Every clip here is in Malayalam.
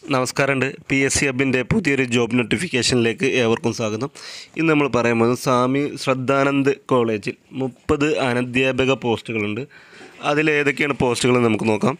നമസ്കാരമുണ്ട് പി എസ് സി ഹബിൻ്റെ പുതിയൊരു ജോബ് നോട്ടിഫിക്കേഷനിലേക്ക് ഏവർക്കും സ്വാഗതം ഇന്ന് നമ്മൾ പറയാൻ പോകുന്നത് സ്വാമി ശ്രദ്ധാനന്ദ് കോളേജിൽ മുപ്പത് അനധ്യാപക പോസ്റ്റുകളുണ്ട് അതിൽ ഏതൊക്കെയാണ് പോസ്റ്റുകൾ നമുക്ക് നോക്കാം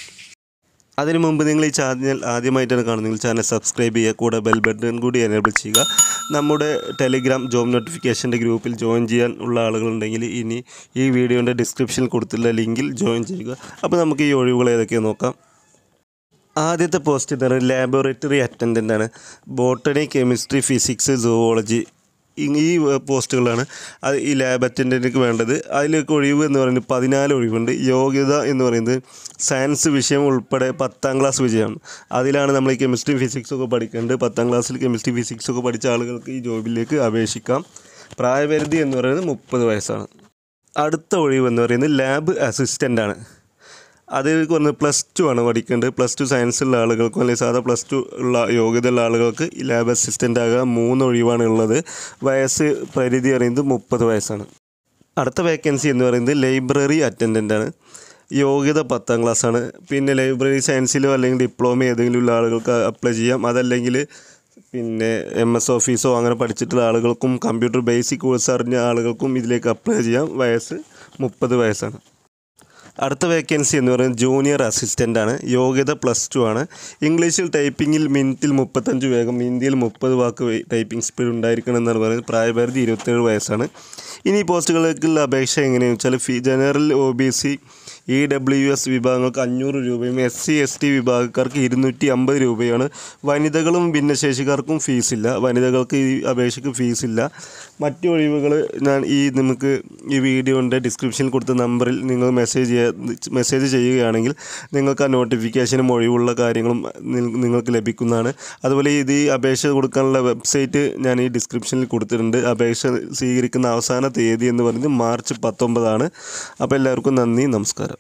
അതിനു മുമ്പ് നിങ്ങൾ ഈ ചാനൽ ആദ്യമായിട്ടാണ് കാണുന്നതെങ്കിൽ ചാനൽ സബ്സ്ക്രൈബ് ചെയ്യുക കൂടെ ബെൽ ബട്ടൺ കൂടി എനേബിൾ ചെയ്യുക നമ്മുടെ ടെലിഗ്രാം ജോബ് നോട്ടിഫിക്കേഷൻ്റെ ഗ്രൂപ്പിൽ ജോയിൻ ചെയ്യാൻ ഉള്ള ആളുകളുണ്ടെങ്കിൽ ഇനി ഈ വീഡിയോൻ്റെ ഡിസ്ക്രിപ്ഷനിൽ കൊടുത്തുള്ള ലിങ്കിൽ ജോയിൻ ചെയ്യുക അപ്പോൾ നമുക്ക് ഈ ഒഴിവുകൾ ഏതൊക്കെയാണ് നോക്കാം ആദ്യത്തെ പോസ്റ്റ് എന്ന് പറയുന്നത് ലാബോറട്ടറി അറ്റൻഡൻ്റ് ആണ് ബോട്ടണി കെമിസ്ട്രി ഫിസിക്സ് സുവോളജി ഈ പോസ്റ്റുകളാണ് അത് ഈ ലാബ് അറ്റൻഡൻറ്റിക്ക് വേണ്ടത് അതിലേക്ക് ഒഴിവ് എന്ന് പറയുന്നത് പതിനാല് ഒഴിവുണ്ട് യോഗ്യത എന്ന് പറയുന്നത് സയൻസ് വിഷയം ഉൾപ്പെടെ പത്താം ക്ലാസ് വിജയമാണ് അതിലാണ് നമ്മൾ ഈ കെമിസ്ട്രി ഫിസിക്സ് ഒക്കെ പഠിക്കേണ്ടത് പത്താം ക്ലാസ്സിൽ കെമിസ്ട്രി ഫിസിക്സ് ഒക്കെ പഠിച്ച ആളുകൾക്ക് ഈ ജോബിലേക്ക് അപേക്ഷിക്കാം പ്രായപരിധി എന്ന് പറയുന്നത് മുപ്പത് വയസ്സാണ് അടുത്ത ഒഴിവ് എന്ന് പറയുന്നത് ലാബ് അസിസ്റ്റൻ്റ് ആണ് അത് കുറഞ്ഞ് പ്ലസ് ടു ആണ് പഠിക്കേണ്ടത് പ്ലസ് ടു സയൻസ് ഉള്ള ആളുകൾക്കും അല്ലെങ്കിൽ സാധാ പ്ലസ് ടു ഉള്ള യോഗ്യത ഉള്ള ആളുകൾക്ക് ഈ ലാബ് അസിസ്റ്റൻ്റ് ആകാൻ മൂന്ന് ഒഴിവാണ് ഉള്ളത് വയസ്സ് പരിധി പറയുന്നത് മുപ്പത് വയസ്സാണ് അടുത്ത വേക്കൻസി എന്ന് പറയുന്നത് ലൈബ്രറി അറ്റൻഡൻ്റ് ആണ് യോഗ്യത പത്താം ക്ലാസ് ആണ് പിന്നെ ലൈബ്രറി സയൻസിലോ അല്ലെങ്കിൽ ഡിപ്ലോമ ഏതെങ്കിലും ഉള്ള ആളുകൾക്ക് അപ്ലൈ ചെയ്യാം അതല്ലെങ്കിൽ പിന്നെ എം എസ് ഓഫീസോ അങ്ങനെ പഠിച്ചിട്ടുള്ള ആളുകൾക്കും കമ്പ്യൂട്ടർ ബേസിക് കോഴ്സ് അറിഞ്ഞ ആളുകൾക്കും ഇതിലേക്ക് അപ്ലൈ ചെയ്യാം വയസ്സ് മുപ്പത് വയസ്സാണ് അടുത്ത വേക്കൻസി എന്ന് പറയുന്നത് ജൂനിയർ അസിസ്റ്റൻ്റ് ആണ് യോഗ്യത പ്ലസ് ടു ആണ് ഇംഗ്ലീഷിൽ ടൈപ്പിങ്ങിൽ മിനിറ്റിൽ മുപ്പത്തഞ്ച് വേഗം ഹിന്ദിയിൽ മുപ്പത് വാക്ക് ടൈപ്പിംഗ് സ്പീഡ് ഉണ്ടായിരിക്കണം എന്നാണ് പറയുന്നത് പ്രായപരിധി ഇരുപത്തേഴ് വയസ്സാണ് ഇനി ഈ പോസ്റ്റുകളിലേക്കുള്ള അപേക്ഷ എങ്ങനെയാണെന്ന് വെച്ചാൽ fee general O B C E W S വിഭാഗങ്ങൾക്ക് അഞ്ഞൂറ് രൂപയും എസ് സി എസ് ടി വിഭാഗക്കാർക്ക് ഇരുന്നൂറ്റി അമ്പത് രൂപയാണ് വനിതകളും ഭിന്നശേഷിക്കാർക്കും ഫീസില്ല വനിതകൾക്ക് ഈ അപേക്ഷയ്ക്ക് ഫീസില്ല മറ്റു ഒഴിവുകൾ ഞാൻ ഈ നമുക്ക് ഈ വീഡിയോൻ്റെ ഡിസ്ക്രിപ്ഷനിൽ കൊടുത്ത നമ്പറിൽ നിങ്ങൾ മെസ്സേജ് ചെയ്യുക മെസ്സേജ് ചെയ്യുകയാണെങ്കിൽ നിങ്ങൾക്ക് ആ നോട്ടിഫിക്കേഷനും ഒഴിവുള്ള കാര്യങ്ങളും നിൽ- നിങ്ങൾക്ക് ലഭിക്കുന്നതാണ് അതുപോലെ ഇത് ഈ അപേക്ഷ കൊടുക്കാനുള്ള വെബ്സൈറ്റ് ഞാൻ ഈ ഡിസ്ക്രിപ്ഷനിൽ കൊടുത്തിട്ടുണ്ട് അപേക്ഷ സ്വീകരിക്കുന്ന അവസാന തീയതി എന്ന് പറയുന്നത് മാർച്ച് പത്തൊമ്പതാണ് അപ്പോൾ എല്ലാവർക്കും നന്ദി നമസ്കാരം